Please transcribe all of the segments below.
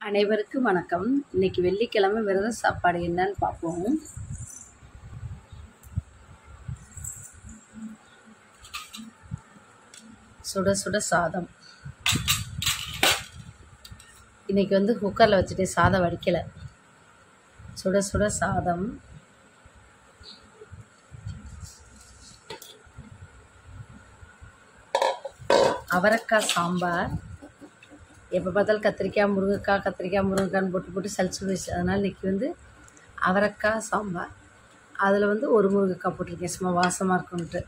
அனைவருக்கும் வணக்கம் இன்னைக்கு வெள்ளிக்கிழமை விரத சாப்பாடு என்னன்னு பார்ப்போம் சுட சுட சாதம் இன்னைக்கு வந்து குக்கரில் வச்சுட்டு சாதம் வடிக்கலை சுட சுட சாதம் அவரைக்காய் சாம்பார் எப்போ பார்த்தாலும் கத்திரிக்காய் முருங்கைக்காய் கத்திரிக்காய் முருங்கைக்கான்னு போட்டு போட்டு சலிச்சு போயிடுச்சு அதனால் இன்றைக்கி வந்து அவரைக்காய் சாம்பார் அதில் வந்து ஒரு முருங்கைக்காய் போட்டிருக்கேன் சும்மா வாசமாக இருக்கும்ன்ட்டு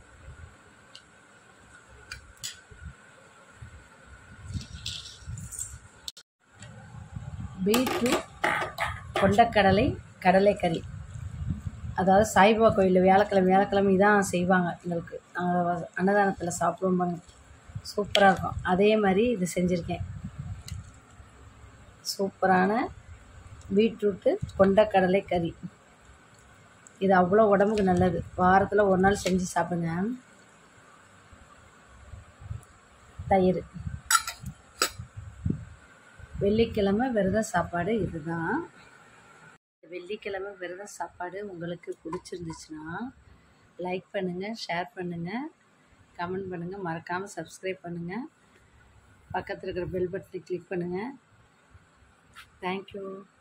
பீட்ரூட் கொண்டக்கடலை கடலைக்கறி அதாவது சாய்பாபா கோயிலில் வியாழக்கிழமை வியாழக்கிழமை இதான் செய்வாங்க எங்களுக்கு நாங்கள் அன்னதானத்தில் சாப்பிடுவோம் பாருங்க சூப்பராக இருக்கும் அதே மாதிரி இது செஞ்சுருக்கேன் சூப்பரான பீட்ரூட்டு கொண்டக்கடலை கறி இது அவ்வளோ உடம்புக்கு நல்லது வாரத்தில் ஒரு நாள் செஞ்சு சாப்பிடுங்க தயிர் வெள்ளிக்கிழமை விரத சாப்பாடு இதுதான் வெள்ளிக்கிழமை விரத சாப்பாடு உங்களுக்கு பிடிச்சிருந்துச்சுன்னா லைக் பண்ணுங்கள் ஷேர் பண்ணுங்கள் கமெண்ட் பண்ணுங்கள் மறக்காமல் சப்ஸ்கிரைப் பண்ணுங்கள் பக்கத்தில் இருக்கிற பெல் பட்டனை கிளிக் பண்ணுங்கள் தேங்க்யூ